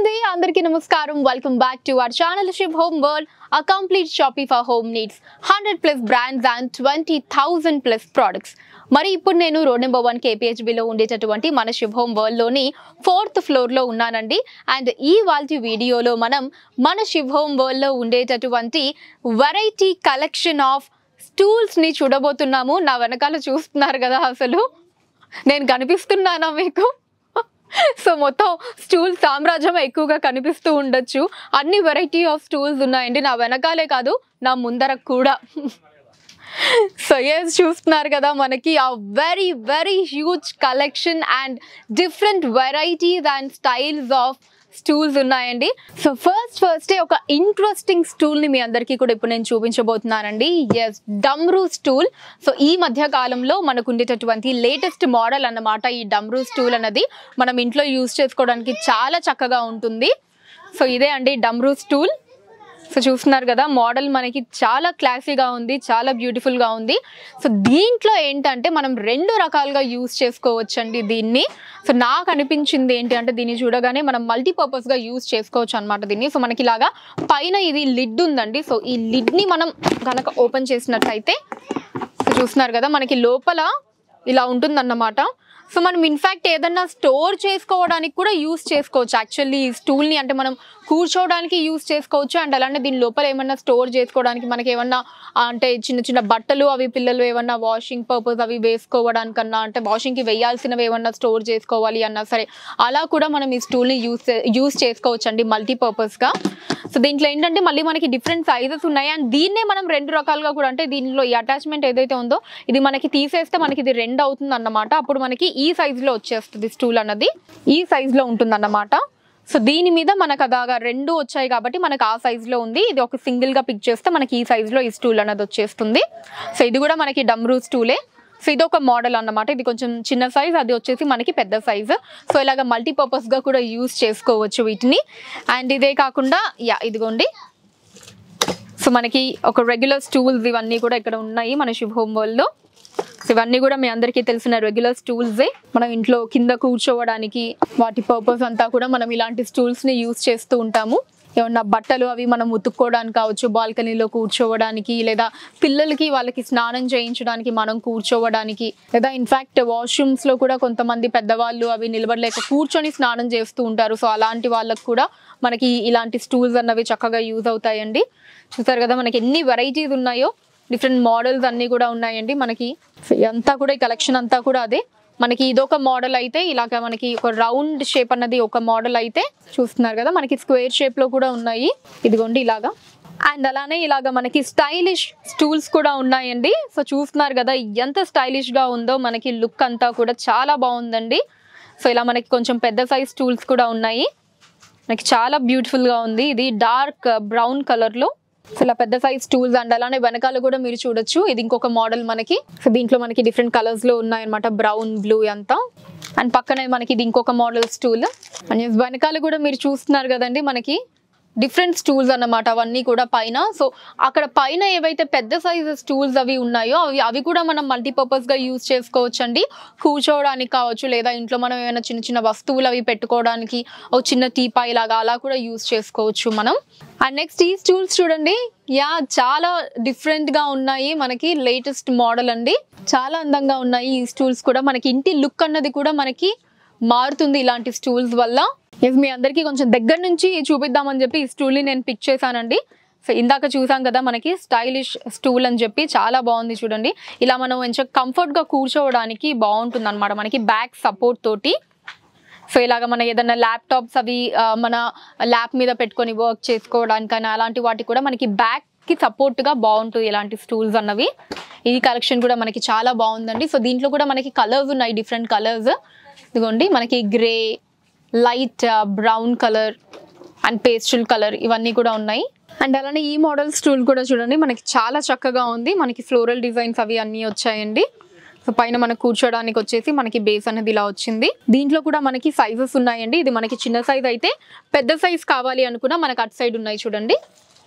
అండి అందరికీ నమస్కారం welcome back to our channel Shiv home world a complete shopping for home needs hundred plus brands and twenty thousand plus products మరి ఇప్పుడు నేను road number one కేపీహెచ్బిలో ఉండేటటువంటి మన శుభ హోమ్ వరల్డ్లోని ఫోర్త్ ఫ్లోర్లో ఉన్నానండి అండ్ ఈ వాళ్ళ వీడియోలో మనం మన శుభ హోమ్ వరల్డ్లో ఉండేటటువంటి వెరైటీ కలెక్షన్ ఆఫ్ స్టూల్స్ని చూడబోతున్నాము నా వెనకాల చూస్తున్నారు కదా అసలు నేను కనిపిస్తున్నానా మీకు సో మొత్తం స్టూల్ సామ్రాజ్యం ఎక్కువగా కనిపిస్తూ ఉండొచ్చు అన్ని వెరైటీ ఆఫ్ స్టూల్స్ ఉన్నాయండి నా వెనకాలే కాదు నా ముందర కూడా సో ఎస్ చూస్తున్నారు కదా మనకి ఆ very very huge collection and different varieties and styles of stools ఉన్నాయండి సో ఫస్ట్ ఫస్టే ఒక ఇంట్రెస్టింగ్ స్టూల్ని మీ అందరికీ కూడా ఇప్పుడు నేను చూపించబోతున్నానండి ఎస్ డమ్రూ స్టూల్ సో ఈ మధ్య కాలంలో మనకు ఉండేటటువంటి లేటెస్ట్ మోడల్ అన్నమాట ఈ డమ్రూ స్టూల్ అన్నది మనం ఇంట్లో యూస్ చేసుకోవడానికి చాలా చక్కగా ఉంటుంది సో ఇదే అండి డమ్రూ స్టూల్ సో చూస్తున్నారు కదా మోడల్ మనకి చాలా క్లాసీగా ఉంది చాలా బ్యూటిఫుల్గా ఉంది సో దీంట్లో ఏంటంటే మనం రెండు రకాలుగా యూస్ చేసుకోవచ్చు అండి దీన్ని సో నాకు అనిపించింది ఏంటి అంటే దీన్ని చూడగానే మనం మల్టీపర్పస్గా యూస్ చేసుకోవచ్చు అనమాట దీన్ని సో మనకి ఇలాగా పైన ఇది లిడ్ ఉందండి సో ఈ లిడ్ని మనం కనుక ఓపెన్ చేసినట్టయితే సో చూస్తున్నారు కదా మనకి లోపల ఇలా ఉంటుందన్నమాట సో మనం ఇన్ఫ్యాక్ట్ ఏదన్నా స్టోర్ చేసుకోవడానికి కూడా యూస్ చేసుకోవచ్చు యాక్చువల్లీ ఈ స్టూల్ని అంటే మనం కూర్చోవడానికి యూస్ చేసుకోవచ్చు అండ్ అలానే దీని లోపల ఏమన్నా స్టోర్ చేసుకోవడానికి మనకి ఏమన్నా ఆ, అంటే చిన్న చిన్న బట్టలు అవి పిల్లలు ఏమన్నా వాషింగ్ పర్పస్ అవి వేసుకోవడానికన్నా అంటే వాషింగ్కి వేయాల్సినవి ఏమన్నా స్టోర్ చేసుకోవాలి అన్నా సరే అలా కూడా మనం ఈ స్టూల్ని యూస్ యూస్ చేసుకోవచ్చు అండి మల్టీపర్పస్గా సో దీంట్లో ఏంటంటే మళ్ళీ మనకి డిఫరెంట్ సైజెస్ ఉన్నాయి అండ్ దీన్నే మనం రెండు రకాలుగా కూడా అంటే దీనిలో ఈ అటాచ్మెంట్ ఏదైతే ఉందో ఇది మనకి తీసేస్తే మనకి ఇది రెండు అవుతుంది అన్నమాట అప్పుడు మనకి ఈ సైజులో వచ్చేస్తుంది స్టూల్ అన్నది ఈ సైజులో ఉంటుంది అన్నమాట సో దీని మీద మనకు అదాగా రెండు వచ్చాయి కాబట్టి మనకు ఆ సైజులో ఉంది ఇది ఒక సింగిల్గా పిక్ చేస్తే మనకి ఈ సైజులో ఈ స్టూల్ అన్నది వచ్చేస్తుంది సో ఇది కూడా మనకి డమ్రూ స్టూలే సో ఇది ఒక మోడల్ అన్నమాట ఇది కొంచెం చిన్న సైజ్ అది వచ్చేసి మనకి పెద్ద సైజు సో ఇలాగ మల్టీపర్పస్గా కూడా యూస్ చేసుకోవచ్చు వీటిని అండ్ ఇదే కాకుండా యా ఇదిగోండి సో మనకి ఒక రెగ్యులర్ స్టూల్స్ ఇవన్నీ కూడా ఇక్కడ ఉన్నాయి మన శుభ హోమ్ వరల్డ్లో సో ఇవన్నీ కూడా మీ అందరికీ తెలిసిన రెగ్యులర్ స్టూల్సే మనం ఇంట్లో కింద కూర్చోవడానికి వాటి పర్పస్ అంతా కూడా మనం ఇలాంటి స్టూల్స్ని యూస్ చేస్తూ ఉంటాము ఏమన్నా బట్టలు అవి మనం ఉతుక్కోవడానికి కావచ్చు బాల్కనీలో కూర్చోవడానికి లేదా పిల్లలకి వాళ్ళకి స్నానం చేయించడానికి మనం కూర్చోవడానికి లేదా ఇన్ఫ్యాక్ట్ వాష్రూమ్స్లో కూడా కొంతమంది పెద్దవాళ్ళు అవి నిలబడలేక కూర్చొని స్నానం చేస్తూ ఉంటారు సో అలాంటి వాళ్ళకు కూడా మనకి ఇలాంటి స్టూల్స్ అన్నవి చక్కగా యూజ్ అవుతాయండి చూసారు కదా మనకి ఎన్ని వెరైటీస్ ఉన్నాయో డిఫరెంట్ మోడల్స్ అన్నీ కూడా ఉన్నాయండి మనకి అంతా కూడా ఈ కలెక్షన్ అంతా కూడా అదే మనకి ఇదొక మోడల్ అయితే ఇలాగ మనకి ఒక రౌండ్ షేప్ అన్నది ఒక మోడల్ అయితే చూస్తున్నారు కదా మనకి స్క్వేర్ షేప్ లో కూడా ఉన్నాయి ఇదిగోండి ఇలాగా అండ్ అలానే ఇలాగ మనకి స్టైలిష్ స్టూల్స్ కూడా ఉన్నాయండి సో చూస్తున్నారు కదా ఎంత స్టైలిష్ గా ఉందో మనకి లుక్ అంతా కూడా చాలా బాగుందండి సో ఇలా మనకి కొంచెం పెద్ద సైజ్ స్టూల్స్ కూడా ఉన్నాయి మనకి చాలా బ్యూటిఫుల్ గా ఉంది ఇది డార్క్ బ్రౌన్ కలర్ లో సో ఇలా పెద్ద సైజ్ టూల్స్ అండ్ అలానే వెనకాల కూడా మీరు చూడొచ్చు ఇది ఇంకొక మోడల్ మనకి సో దీంట్లో మనకి డిఫరెంట్ కలర్స్ లో ఉన్నాయన్నమాట బ్రౌన్ బ్లూ అంతా అండ్ పక్కనే మనకి ఇది ఇంకొక మోడల్ స్టూల్ అండ్ వెనకాల కూడా మీరు చూస్తున్నారు కదండి మనకి డిఫరెంట్ స్టూల్స్ అన్నమాట అవన్నీ కూడా పైన సో అక్కడ పైన ఏవైతే పెద్ద సైజ్ స్టూల్స్ అవి ఉన్నాయో అవి అవి కూడా మనం మల్టీపర్పస్ గా యూజ్ చేసుకోవచ్చు అండి కూర్చోవడానికి కావచ్చు లేదా ఇంట్లో మనం ఏమైనా చిన్న చిన్న వస్తువులు అవి పెట్టుకోవడానికి ఒక చిన్న టీపాయ్ లాగా అలా కూడా యూజ్ చేసుకోవచ్చు మనం అండ్ నెక్స్ట్ ఈ స్టూల్స్ చూడండి యా చాలా డిఫరెంట్ గా ఉన్నాయి మనకి లేటెస్ట్ మోడల్ అండి చాలా అందంగా ఉన్నాయి ఈ స్టూల్స్ కూడా మనకి ఇంటి లుక్ అన్నది కూడా మనకి మారుతుంది ఇలాంటి స్టూల్స్ వల్ల ఎస్ మీ అందరికీ కొంచెం దగ్గర నుంచి చూపిద్దామని చెప్పి ఈ స్టూల్ని నేను పిక్ చేశానండి సో ఇందాక చూసాం కదా మనకి స్టైలిష్ స్టూల్ అని చెప్పి చాలా బాగుంది చూడండి ఇలా మనం కొంచెం కంఫర్ట్గా కూర్చోవడానికి బాగుంటుంది అనమాట మనకి బ్యాక్ సపోర్ట్ తోటి సో ఇలాగ మన ఏదైనా ల్యాప్టాప్స్ అవి ఆ, మన ల్యాప్ మీద పెట్టుకొని వర్క్ చేసుకోవడానికైనా అలాంటి వాటికి కూడా మనకి బ్యాక్ కి సపోర్ట్ గా బాగుంటుంది ఇలాంటి స్టూల్స్ అన్నవి ఈ కలెక్షన్ కూడా మనకి చాలా బాగుందండి సో దీంట్లో కూడా మనకి కలర్స్ ఉన్నాయి డిఫరెంట్ కలర్స్ ఇదిగోండి మనకి grey light brown colour and pastel colour ఇవన్నీ కూడా ఉన్నాయి అండ్ అలానే ఈ మోడల్ స్టూల్ కూడా చూడండి మనకి చాలా చక్కగా ఉంది మనకి ఫ్లోరల్ డిజైన్స్ అవి అన్నీ వచ్చాయండి సో పైన మనకు కూర్చోడానికి వచ్చేసి మనకి బేస్ అనేది ఇలా వచ్చింది దీంట్లో కూడా మనకి సైజెస్ ఉన్నాయండి ఇది మనకి చిన్న సైజ్ అయితే పెద్ద సైజ్ కావాలి అనుకున్నా మనకి అటు సైడ్ ఉన్నాయి చూడండి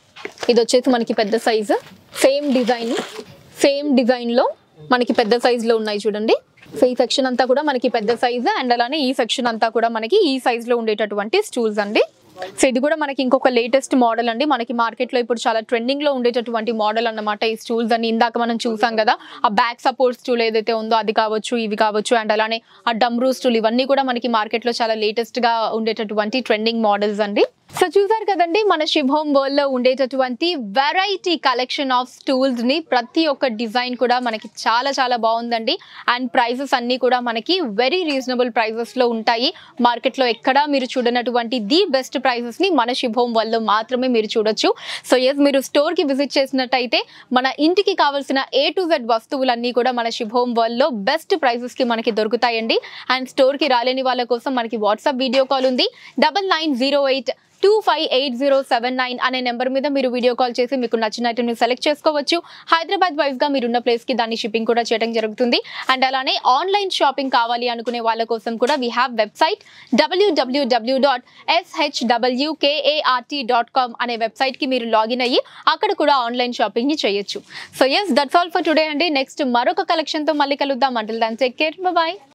ఇది వచ్చేసి మనకి పెద్ద సైజు సేమ్ డిజైన్ సేమ్ డిజైన్లో మనకి పెద్ద సైజులో ఉన్నాయి చూడండి సో ఈ సెక్షన్ అంతా కూడా మనకి పెద్ద సైజు అండ్ అలానే ఈ సెక్షన్ అంతా కూడా మనకి ఈ సైజులో ఉండేటటువంటి స్టూల్స్ అండి సో ఇది కూడా మనకి ఇంకొక లేటెస్ట్ మోడల్ అండి మనకి మార్కెట్ లో ఇప్పుడు చాలా ట్రెండింగ్ లో ఉండేటటువంటి మోడల్ అన్నమాట ఈ స్టూల్స్ అని ఇందాక మనం చూసాం కదా ఆ బ్యాక్ సపోర్ట్ స్టూల్ ఏదైతే ఉందో అది కావచ్చు ఇవి కావచ్చు అండ్ అలానే ఆ డమ్రూ స్టూల్ ఇవన్నీ కూడా మనకి మార్కెట్ లో చాలా లేటెస్ట్ గా ఉండేటటువంటి ట్రెండింగ్ మోడల్స్ అండి సో చూసారు కదండి మన శివ్ హోమ్ వరల్డ్ లో ఉండేటటువంటి వెరైటీ కలెక్షన్ ఆఫ్ స్టూల్స్ ని ప్రతి ఒక్క డిజైన్ కూడా మనకి చాలా చాలా బాగుందండి అండ్ ప్రైజెస్ అన్ని కూడా మనకి వెరీ రీజనబుల్ ప్రైజెస్ లో ఉంటాయి మార్కెట్ లో ఎక్కడా మీరు చూడనటువంటి ది బెస్ట్ ప్రైజెస్ ని మన శివ్ హోమ్ వరల్డ్ లో మాత్రమే మీరు చూడొచ్చు సో ఎస్ మీరు స్టోర్ కి విజిట్ చేసినట్టయితే మన ఇంటికి కావాల్సిన ఏ టు జెడ్ వస్తువులన్నీ కూడా మన శివ్ హోమ్ వరల్డ్ లో బెస్ట్ ప్రైజెస్ కి మనకి దొరుకుతాయండి అండ్ స్టోర్ కి రాలేని వాళ్ళ కోసం మనకి వాట్సాప్ వీడియో కాల్ ఉంది double nine zero eight two five eight zero seven nine అనే నెంబర్ మీద మీరు వీడియో కాల్ చేసి మీకు నచ్చిన ఐటమ్ సెలెక్ట్ చేసుకోవచ్చు హైదరాబాద్ వైజ్ గా మీరున్న ప్లేస్ కి దాన్ని షిప్పింగ్ కూడా చేయడం జరుగుతుంది అండ్ అలానే ఆన్లైన్ షాపింగ్ కావాలి అనుకునే వాళ్ళ కోసం కూడా we have website WWW dot SHWKART dot com అనే వెబ్సైట్ కి మీరు లాగిన్ అయ్యి అక్కడ కూడా ఆన్లైన్ షాపింగ్ ని చేయొచ్చు so yes that's all for today అండి నెక్స్ట్ మరొక కలెక్షన్ తో మళ్ళీ కలుద్దాం until then take care bye